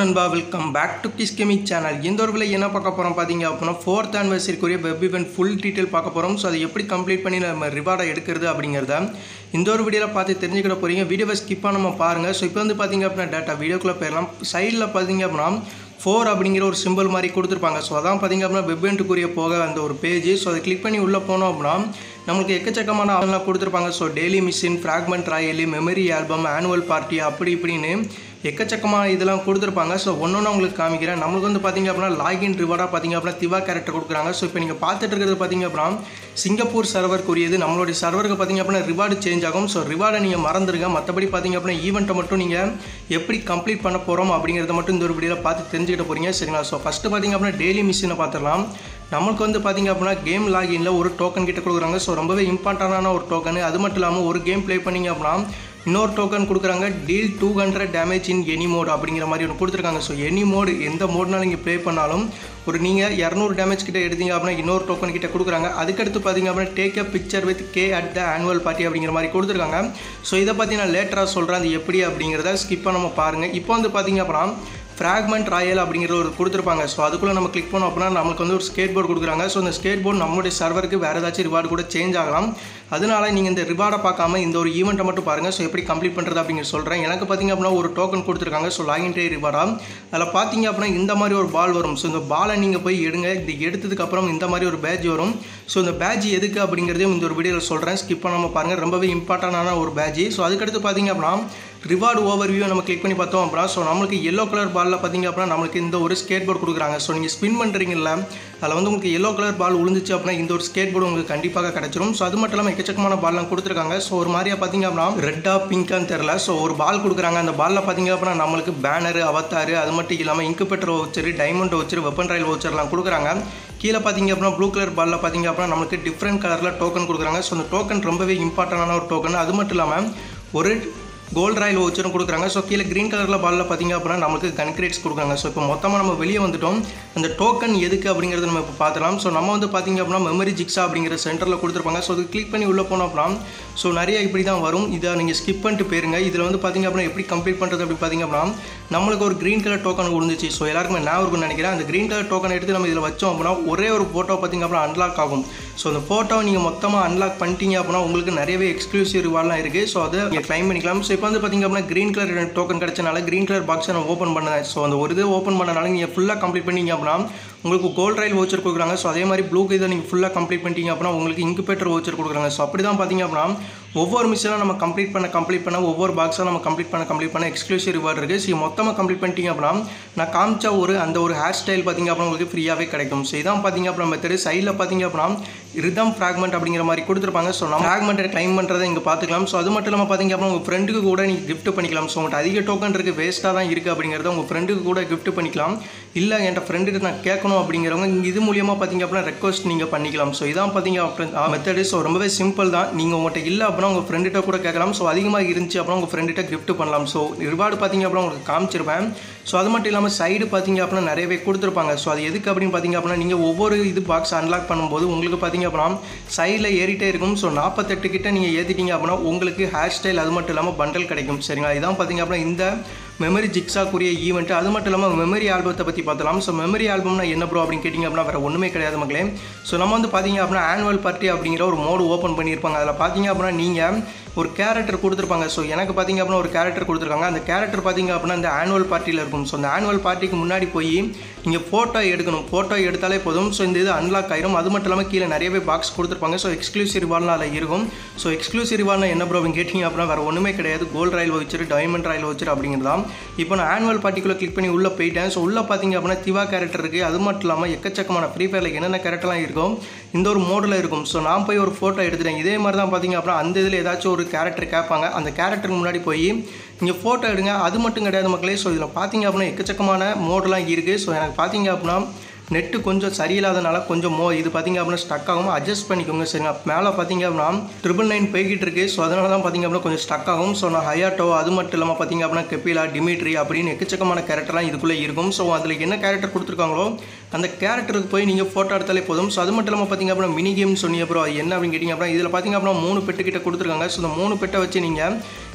நண்பா welcome back to கிஸ் கெமிக் சேனல் இந்த ஒரு விலை என்ன பார்க்க போகிறோம் பார்த்தீங்க அப்படின்னா ஃபோர்த் ஆனிவர்சரிக்குரிய வெப் இவெண்ட் ஃபுல் டீட்டெயில் பார்க்க போகிறோம் ஸோ அதை எப்படி கம்ப்ளீட் பண்ணி நம்ம ரிவார்டை எடுக்கிறது அப்படிங்கிறத இந்த ஒரு வீடியோவில் பார்த்து தெரிஞ்சுக்கிட போகிறீங்க வீடியோவை ஸ்கிப் பண்ணாம பாருங்கள் ஸோ இப்போ வந்து பார்த்தீங்க அப்படின்னா டேட்டா வீடியோக்குள்ளே போயிடலாம் சைடில் பார்த்தீங்க அப்படின்னா ஃபோர் அப்படிங்கிற ஒரு சிம்பிள் மாதிரி கொடுத்துருப்பாங்க ஸோ அதான் பார்த்தீங்க அப்படின்னா வெப்எண்ட்டுக்குரிய போக அந்த ஒரு பேஜ் ஸோ அதை கிளிக் பண்ணி உள்ளே போனோம் அப்படின்னா நம்மளுக்கு எக்கச்சக்கமான ஆள்லாம் கொடுத்துருப்பாங்க ஸோ டெய்லி மிஷின் ஃப்ராக்மெண்ட் ராயலி மெமரி ஆல்பம் ஆனுவல் பார்ட்டி அப்படி இப்படின்னு எக்கச்சக்கமான இதெல்லாம் கொடுத்துருப்பாங்க ஸோ ஒன்று ஒன்று உங்களுக்கு காமிக்கிறேன் நம்மளுக்கு வந்து பார்த்தீங்க அப்படின்னா லாகின் ரிவார்டாக பார்த்தீங்க அப்படின்னா திவா கேரக்டர் கொடுக்குறாங்க ஸோ இப்போ நீங்கள் பார்த்துட்டு இருக்கிறது பார்த்தீங்க அப்படின்னா சிங்கப்பூர் சர்வருக்குரியது நம்மளுடைய சர்வருக்கு பார்த்தீங்க அப்படின்னா ரிவார்டு சேஞ்ச் ஆகும் ஸோ ரிவார்டை நீங்கள் மறந்துருங்க மற்றபடி பார்த்தீங்க அப்படின்னா ஈவெண்ட்டை மட்டும் நீங்கள் எப்படி கம்ப்ளீட் பண்ண போகிறோம் அப்படிங்கிறத மட்டும் இந்த ஒரு வீடியோவில் பார்த்து தெரிஞ்சுக்கிட்ட போகிறீங்க சரிங்களா ஸோ ஃபஸ்ட்டு பார்த்தீங்க அப்படின்னா டெய்லி மிஷினை பார்த்துடலாம் நம்மளுக்கு வந்து பார்த்தீங்க அப்படின்னா கேம் லாகினில் ஒரு டோக்கன் கிட்ட கொடுக்குறாங்க ஸோ ரொம்பவே இம்பார்ட்டண்டான ஒரு டோக்கன் அது மட்டும் இல்லாமல் ஒரு கேம் ப்ளே பண்ணீங்க அப்படின்னா இன்னொரு டோக்கன் கொடுக்குறாங்க deal two hundred damage in any mode அப்படிங்கிற மாதிரி ஒன்று கொடுத்துருக்காங்க ஸோ எனி மோடு எந்த மோட்னாலும் நீங்கள் ப்ளே பண்ணாலும் ஒரு நீங்கள் இரநூறு டேமேஜ் கிட்ட எடுத்தீங்க அப்படின்னா இன்னொரு டோக்கன் கிட்ட கொடுக்குறாங்க அதுக்கடுத்து பார்த்தீங்க அப்படின்னா take a picture with K at the annual party அப்படிங்கிற மாதிரி கொடுத்துருக்காங்க ஸோ இதை பற்றி நான் லேட்டராக சொல்கிறேன் அது எப்படி அப்படிங்கிறத ஸ்கிப் பண்ணாமல் பாருங்கள் இப்போ வந்து பார்த்தீங்க அப்படின்னா ஃப்ராக்மெண்ட் ராயல் அப்படிங்கிற ஒரு கொடுத்துருப்பாங்க ஸோ அதுக்குள்ளே நம்ம கிளிக் பண்ணோம் அப்படின்னா நம்மளுக்கு வந்து ஒரு ஸ்கேட் போர்டு கொடுக்குறாங்க ஸோ இந்த ஸ்கேட் போர்டு நம்மளுடைய சர்வருக்கு வேறு ஏதாச்சும் ரிவார்டு கூட சேஞ்ச் ஆகலாம் அதனால நீங்கள் இந்த ரிவார்டை பார்க்காம இந்த ஒரு ஈவெண்ட்டை மட்டும் பாருங்கள் ஸோ எப்படி கம்ப்ளீட் பண்ணுறது அப்படிங்கிற சொல்கிறேன் எனக்கு பார்த்தீங்க அப்படின்னா ஒரு டோக்கன் கொடுத்துருக்காங்க ஸோ லாகின் டே ரிவார்டாக அதில் பார்த்தீங்க அப்படின்னா இந்த மாதிரி ஒரு பால் வரும் ஸோ இந்த பாலை நீங்கள் போய் எடுங்க இது எடுத்ததுக்கப்புறம் இந்த மாதிரி ஒரு பேட்ச் வரும் ஸோ இந்த பேட்ச் எதுக்கு அப்படிங்கிறதையும் இந்த ஒரு வீடியோவில் சொல்கிறேன் ஸ்கிப் பண்ணாமல் பாருங்கள் ரொம்பவே இம்பார்ட்டண்டான ஒரு பேட்ச் ஸோ அதுக்கடுத்து பார்த்தீங்க அப்படின்னா ரிவார்டு ஓவர் வியூ நம்ம கிளிக் பண்ணி பார்த்தோம் அப்படின்னா ஸோ நம்மளுக்கு எல்லோ கலர் பாலில் பார்த்தீங்க அப்படின்னா நம்மளுக்கு இந்த ஒரு ஸ்கேட் போர்டு கொடுக்குறாங்க ஸோ நீங்கள் ஸ்பின் பண்ணுறீங்கல்ல அதில் வந்து உங்களுக்கு எல்லோ கலர் பால் விழுந்துச்சு அப்படின்னா இந்த ஒரு ஸ்கேட் போர்டு உங்களுக்கு கண்டிப்பாக கிடச்சிரும் ஸோ அது மட்டும் இல்லாமல் எக்கச்சக்கமான பால்லாம் கொடுத்துருக்காங்க ஸோ ஒரு மாதிரியா பார்த்தீங்க அப்படின்னா ரெட்டாக பிங்கான்னு தெரில ஸோ ஒரு பால் கொடுக்குறாங்க அந்த பாலில் பார்த்தீங்க அப்படின்னா நம்மளுக்கு பேனரு அவத்தாரு அது மட்டும் இல்லாமல் incubator voucher diamond voucher weapon royale வச்சர்லாம் கொடுக்குறாங்க கீழே பார்த்தீங்க அப்படின்னா ப்ளூ கலர் பாலில் பார்த்தீங்க அப்படின்னா நம்மளுக்கு டிஃப்ரெண்ட் கலரில் டோக்கன் கொடுக்குறாங்க ஸோ அந்த டோக்கன் ரொம்பவே இம்பார்ட்டண்டான ஒரு டோக்கன் அது மட்டும் இல்லாமல் ஒரு கோல்ட் ராயில் வச்சுரும் கொடுக்குறாங்க ஸோ கீழே க்ரீன் கலரில் பாலில் பார்த்தீங்க அப்படின்னா நமக்கு கன்கிரேட்ஸ் கொடுக்குறாங்க ஸோ இப்போ மொத்தமாக நம்ம வெளியே வந்துட்டோம் அந்த டோக்கன் எதுக்கு அப்படிங்கிறத நம்ம இப்போ பார்த்துலாம் ஸோ நம்ம வந்து பார்த்தீங்க அப்படின்னா மெமரி ஜிக்ஸா அப்படிங்கிற சென்டரில் கொடுத்துருப்பாங்க ஸோ அது கிளிக் பண்ணி உள்ளே போனோம் அப்படின்னா ஸோ நிறைய இப்படி தான் வரும் இதை நீங்கள் ஸ்கிப் பண்ணிட்டு போயிருங்க இதில் வந்து பார்த்தீங்க அப்படின்னா எப்படி கம்ப்ளீட் பண்ணுறது அப்படி பார்த்தீங்க அப்படின்னா நம்மளுக்கு ஒரு க்ரீன் கலர் டோக்கன் விழுந்துச்சு ஸோ எல்லாருக்குமே நான் இருக்கும்னு நினைக்கிறேன் அந்த க்ரீன் கலர் டோக்கன் எடுத்து நம்ம இதில் வச்சோம் அப்படின்னா ஒரே ஒரு ஃபோட்டோ பார்த்தீங்க அப்படின்னா அன்லாக் ஆகும் ஸோ அந்த ஃபோட்டோவை நீங்கள் மொத்தமாக அன்லாக் பண்ணிட்டீங்க அப்படின்னா உங்களுக்கு நிறையவே எக்ஸ்க்ளூசிவ் ரிவார்ட்லாம் இருக்குது ஸோ அதை நீங்கள் கிளைம் பண்ணிக்கலாம் ஸோ இப்போ வந்து பார்த்தீங்க அப்படின்னா க்ரீன் கலர் டோக்கன் கிடச்சனால க்ரீன் கலர் பாக்ஸை நான் ஓப்பன் பண்ணேன் ஸோ அந்த ஒரு இது ஓப்பன் பண்ணனால நீங்கள் ஃபுல்லாக கம்ப்ளீட் பண்ணீங்க அப்படின்னா உங்களுக்கு கோல்ட் ரயில் வவுச்சர் கொடுக்குறாங்க ஸோ அதே மாதிரி ப்ளூ இதை நீங்கள் ஃபுல்லாக கம்ப்ளீட் பண்ணிட்டீங்க அப்படின்னா உங்களுக்கு இன்குபேட்டர் வவுச்சர் கொடுக்குறாங்க ஸோ அப்படி தான் பார்த்தீங்க அப்படின்னா ஒவ்வொரு மிஷினாக நம்ம கம்ப்ளீட் பண்ண கம்ப்ளீட் பண்ண ஒவ்வொரு பாக்ஸாக நம்ம கம்ப்ளீட் பண்ண கம்ப்ளீட் பண்ண எக்ஸ்க்ளூசிவ் ரிவார்டு இருக்குது ஸோ மொத்தமாக கம்ப்ளீட் பண்ணிட்டீங்க அப்படின்னா நான் காமிச்ச ஒரு அந்த ஒரு ஹேர் ஸ்டைல் பார்த்தீங்க அப்படின்னா உங்களுக்கு ஃப்ரீயாகவே கிடைக்கும் ஸோ இதான் பார்த்தீங்க அப்படின்னா மெத்தடு சைடில் பார்த்தீங்க அப்படின்னா ரிதம் ஃப்ராக்மெண்ட் அப்படிங்கிற மாதிரி கொடுத்துருப்பாங்க ஸோ நம்ம ஃப்ராக்மெண்ட்டை கிளைம் பண்ணுறதை இங்கே பார்த்துக்கலாம் ஸோ அது மட்டும் இல்லாமல் பார்த்தீங்க அப்படின்னா உங்கள் ஃப்ரெண்டுக்கு கூட நீங்கள் கிஃப்ட் பண்ணிக்கலாம் ஸோ உங்கள்கிட்ட அதிக டோக்கன் இருக்குது வேஸ்ட்டாக தான் இருக்குது அப்படிங்கிறத உங்கள் ஃப்ரெண்டுக்கு கூட கிஃப்ட் பண்ணிக்கலாம் இல்லை என்கிட்ட ஃப்ரெண்டுக்கு நான் கேட்கணும் அப்படிங்கிறவங்க இது மூலியமாக பார்த்தீங்க அப்படின்னா ரெக்வஸ்ட் நீங்கள் பண்ணிக்கலாம் ஸோ இதான் பார்த்தீங்க அப்படின்னா மெத்தடு ஸோ ரொம்பவே சிம்பிள் தான் நீங்கள் உங்கள்கிட்ட இல்லை அப்படின்னா உங்கள் ஃப்ரெண்டுகிட்ட கூட கேட்கலாம் ஸோ அதிகமாக இருந்துச்சு அப்படின்னா உங்கள் ஃப்ரெண்டுகிட்ட கிஃப்ட் பண்ணலாம் ஸோ ரிவார்டு பார்த்தீங்க அப்படின்னா உங்களுக்கு காமிச்சிருப்பேன் ஸோ அது மட்டும் இல்லாமல் சைடு பார்த்தீங்க அப்படின்னா நிறையவே கொடுத்துருப்பாங்க ஸோ அது எதுக்கு அப்படின்னு பார்த்தீங்க அப்படின்னா நீங்கள் ஒவ்வொரு இது பாக்ஸ் அன்லாக் பண்ணும்போது உங்களுக்கு பார்த்தீங்க அப்படின்னா சைடில் ஏறிட்டே இருக்கும் ஸோ நாற்பத்தெட்டு கிட்ட நீங்கள் ஏற்றிட்டீங்க அப்படின்னா உங்களுக்கு ஹேர் ஸ்டைல் அது மட்டும் இல்லாமல் பண்டல் கிடைக்கும் சரிங்களா இதான் பார்த்தீங்க அப்படின்னா இந்த மெமரி ஜிக்ஸாக்குரிய ஈவெண்ட் அது மட்டும் இல்லாமல் மெமரி ஆல்பத்தை பற்றி பார்த்தலாம் ஸோ மெமரி ஆல்பம்னா என்ன ப்ரோ அப்படின்னு கேட்டிங்க அப்படின்னா வேறு ஒன்றுமே கிடையாது மக்களே ஸோ நம்ம வந்து பார்த்தீங்க அப்படின்னா ஆனுவல் பார்ட்டி அப்படிங்கிற ஒரு மோடு ஓப்பன் பண்ணியிருப்பாங்க அதில் பார்த்தீங்க அப்படின்னா நீங்கள் ஒரு கேரக்டர் கொடுத்துருப்பாங்க ஸோ எனக்கு பார்த்தீங்க அப்படின்னா ஒரு கேரக்டர் கொடுத்துருக்காங்க அந்த கேரக்டர் பார்த்தீங்க அப்படின்னா இந்த ஆனுவல் பார்ட்டியில் இருக்கும் ஸோ அந்த ஆனுவல் பார்ட்டிக்கு முன்னாடி போய் நீங்கள் ஃபோட்டோ எடுக்கணும் ஃபோட்டோ எடுத்தாலே போதும் ஸோ இந்த இது அன்லாக் ஆயிரும் அது மட்டும் இல்லாமல் கீழே நிறையவே பாக்ஸ் கொடுத்துருப்பாங்க ஸோ எக்ஸ்க்ளூசிவ் ரிவார்லாம் அதில் இருக்கும் ஸோ எக்ஸ்க்ளூசிவ் ரிவார்னா என்ன ப்ரோ அப்படின்னு கேட்டிங்க அப்படின்னா வேறு ஒன்றுமே கிடையாது கோல்ட் ரயில் வச்சுரு டைமண்ட் ரயில் வச்சுரு அப்படிங்கிறது தான் இப்போ நான் ஆனுவல் பார்ட்டிக்குள்ளே கிளிக் பண்ணி உள்ளே போயிட்டேன் ஸோ உள்ளே பார்த்தீங்க அப்படின்னா திவா கேரக்டர் இருக்குது அது மட்டும் இல்லாமல் எக்கச்சக்கமான ஃப்ரீ ஃபயரில் என்னென்ன கேரக்டர்லாம் இருக்கும் இந்த ஒரு மோடில் இருக்கும் ஸோ நான் போய் ஒரு ஃபோட்டோ எடுத்துட்டேன் இதே மாதிரி தான் பார்த்தீங்க அப்படின்னா அந்த இதில் ஏதாச்சும் ஒரு கேரக்டர் கேட்பாங்க அந்த கேரக்டருக்கு முன்னாடி போய் நீங்கள் ஃபோட்டோ எடுங்க அது மட்டும் கிடையாது மக்களே ஸோ இதில் பார்த்தீங்க அப்படின்னா எக்கச்சக்கமான மோடெலாம் இருக்குது ஸோ எனக்கு பார்த்தீங்க அப்படின்னா நெட்டு கொஞ்சம் சரியில்லாதனால கொஞ்சம் மோ இது பார்த்தீங்க அப்படின்னா ஸ்டக் ஆகும் அட்ஜஸ்ட் பண்ணிக்கோங்க சரிங்க மேலே பார்த்தீங்க அப்படின்னா ட்ரிபிள் நைன் போய்கிட்டு இருக்கு ஸோ அதனால தான் பார்த்தீங்க அப்படின்னா கொஞ்சம் ஸ்டக் ஆகும் ஸோ நான் ஹயாட்டோ அது மட்டும் இல்லாமல் பார்த்தீங்க அப்படின்னா கெப்பிலா டிமிட்ரி அப்படின்னு எக்கச்சக்கமான கேரக்டர்லாம் இதுக்குள்ளே இருக்கும் ஸோ அதில் என்ன கேரக்டர் கொடுத்துருக்காங்களோ அந்த கேரக்டருக்கு போய் நீங்கள் ஃபோட்டோ எடுத்தாலே போதும் ஸோ அது மட்டும் இல்லாமல் பார்த்தீங்க அப்படின்னா மினி கேம் சொன்னீங்க ப்ரோ என்ன அப்படின்னு கேட்டிங்க அப்படின்னா இதில் பார்த்தீங்க அப்படின்னா மூணு பெட்டு கிட்ட கொடுத்துருக்காங்க ஸோ இந்த மூணு பெட்டை வச்சு நீங்கள்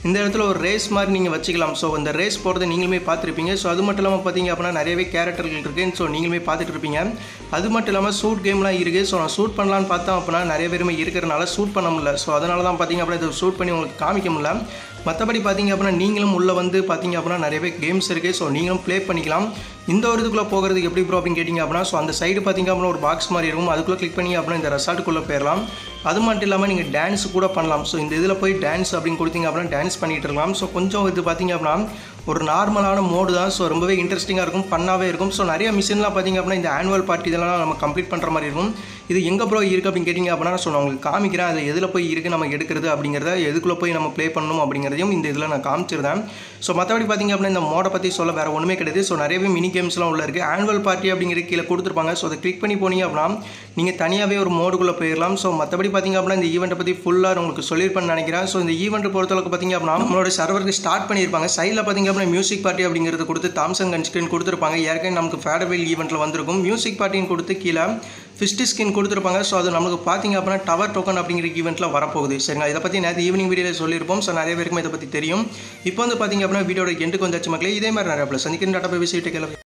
இந்த இடத்துல ஒரு ரேஸ் மாதிரி நீங்கள் வச்சுக்கலாம் ஸோ அந்த ரேஸ் போகிறத நீங்களுமே பார்த்துருப்பீங்க ஸோ அது மட்டும் இல்லாமல் பார்த்தீங்க அப்படின்னா நிறையவே கேரக்டர்கள் இருக்குது ஸோ நீங்களுமே பார்த்துட்டு இருப்பீங்க அது மட்டும் இல்லாமல் சூட் கேம்லாம் இருக்குது ஸோ நான் ஷூட் பண்ணலான்னு பார்த்தோம் அப்படின்னா நிறைய பேருமே இருக்கிறனால ஷூட் பண்ண முடியல ஸோ அதனால தான் பார்த்தீங்க அப்படின்னா இதை ஷூட் பண்ணி உங்களுக்கு காமிக்க முடியல மற்றபடி பார்த்தீங்க அப்படின்னா நீங்களும் உள்ளே வந்து பார்த்தீங்க அப்படின்னா நிறையவே கேம்ஸ் இருக்குது ஸோ நீங்களும் ப்ளே பண்ணிக்கலாம் இந்த ஒரு இதுக்குள்ளே போகிறதுக்கு எப்படி ப்ரோ அப்படின்னு கேட்டிங்க அப்படின்னா ஸோ அந்த சைடு பார்த்தீங்க அப்படின்னா ஒரு பாக்ஸ் மாதிரி இருக்கும் அதுக்குள்ளே கிளிக் பண்ணி அப்படின்னா இந்த ரெசார்ட்டுக்குள்ளே போயிடலாம் அது மட்டும் இல்லாமல் நீங்கள் டான்ஸ் கூட பண்ணலாம் ஸோ இந்த இதில் போய் டான்ஸ் அப்படின்னு கொடுத்தீங்க அப்படின்னா டான்ஸ் பண்ணிகிட்டு இருக்கலாம் ஸோ கொஞ்சம் இது பார்த்தீங்க அப்படின்னா ஒரு நார்மலான மோடு தான் ஸோ ரொம்பவே இன்ட்ரெஸ்டிங்காக இருக்கும் ஃபன்னாகவே இருக்கும் ஸோ நிறைய மிஷின்லாம் பார்த்தீங்க அப்படின்னா இந்த ஆனுவல் பார்ட்டி இதெல்லாம் நம்ம கம்ப்ளீட் பண்ணுற மாதிரி இருக்கும் இது எங்கே ப்ரோ இருக்குது அப்படின்னு கேட்டிங்க அப்படின்னா ஸோ நான் உங்களுக்கு காமிக்கிறேன் அது எதில் போய் இருக்குது நம்ம எடுக்கிறது அப்படிங்கிறத எதுக்குள்ளே போய் நம்ம ப்ளே பண்ணணும் அப்படிங்கிறதையும் இந்த இதில் நான் காமிச்சிருந்தேன் ஸோ மற்றபடி பார்த்தீங்க அப்படின்னா இந்த மோடை பற்றி சொல்ல வேறு ஒன்றுமே கிடையாது ஸோ நிறையவே மினி கேம்ஸ்லாம் உள்ள இருக்குது ஆனுவல் பார்ட்டி அப்படிங்கிற கீழே கொடுத்துருப்பாங்க ஸோ அதை கிளிக் பண்ணி போனீங்க அப்படின்னா நீங்கள் தனியாகவே ஒரு மோடுக்குள்ளே போயிடலாம் ஸோ மற்றபடி பார்த்தீங்க அப்படின்னா இந்த ஈவெண்ட்டை பற்றி ஃபுல்லாக உங்களுக்கு சொல்லியிருப்பேன்னு நினைக்கிறேன் ஸோ இந்த ஈவெண்ட் பொறுத்தளவுக்கு பார்த்தீங்க அப்படின்னா நம்மளோட சர்வருக்கு ஸ்டார்ட் பண்ணியிருப்பாங்க சைடில் பார்த்தீங்க அப்படின்னா மியூசிக் பார்ட்டி அப்படிங்கிறது கொடுத்து தாம்சங் கன் ஸ்க்ரீன் கொடுத்துருப்பாங்க ஏற்கனவே நமக்கு ஃபேடபிள் ஈவெண்ட்டில் வந்திருக்கும் மியூசிக் பார்ட்டின்னு கொடுத்து கீழே ஃபிஸ்ட் ஸ்கின் கொடுத்துருப்பாங்க ஸோ அது நமக்கு பார்த்தீங்க அப்படின்னா டவர் டோக்கன் அப்படிங்கிற ஈவெண்ட்டில் வரப்போகுது சரிங்களா இதை பற்றி நேற்று ஈவினிங் வீடியோவில் சொல்லியிருப்போம் ஸோ நிறைய பேருக்கும் இதை பற்றி தெரியும் இப்போ வந்து பார்த்தீங்க அப்படின்னா வீடியோட எண்டுக்கு வந்தாச்சு மக்களே இதே மாதிரி நிறைய ப்ளஸ் சந்திக்கிற டாட்டா பேசி கிளம்பி